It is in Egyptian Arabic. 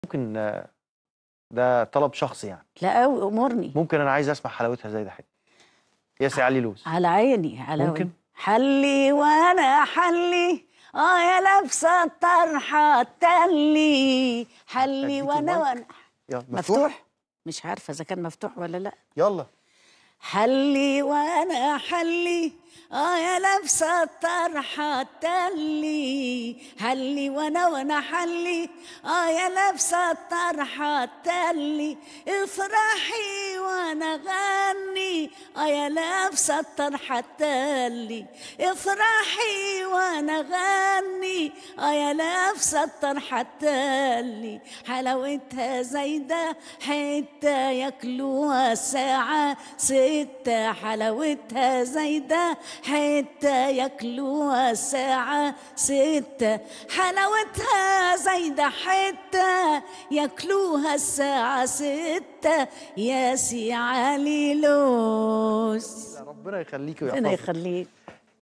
ممكن آه، ده طلب شخصي يعني لا قوي امرني ممكن انا عايز اسمع حلاوتها زي ده حته يا سي علي لوز على عيني على ممكن؟ عيني حلي وانا حلي اه يا لابسه الطرحه تلي حلي أديكي وانا المايك. وانا يلا مفتوح مش عارفه اذا كان مفتوح ولا لا يلا حلي وانا حلي اه يا لابسه الطرحه تلي حلي وانا وانا حلي اه يا لابسه الطرحه تلي افرحي وانا غني اه يا لابسه الطرحه تلي افرحي وانا غني اه يا لابسه الطرحه تلي حلاوتها زايده حته ياكلوها ساعه ستة حلاوتها زايدة حتة ياكلوها ساعة ستة حلاوتها زايدة حتة ياكلوها الساعة ستة يا سي علي لوز ربنا يخليكي ربنا ويحفظك يخليك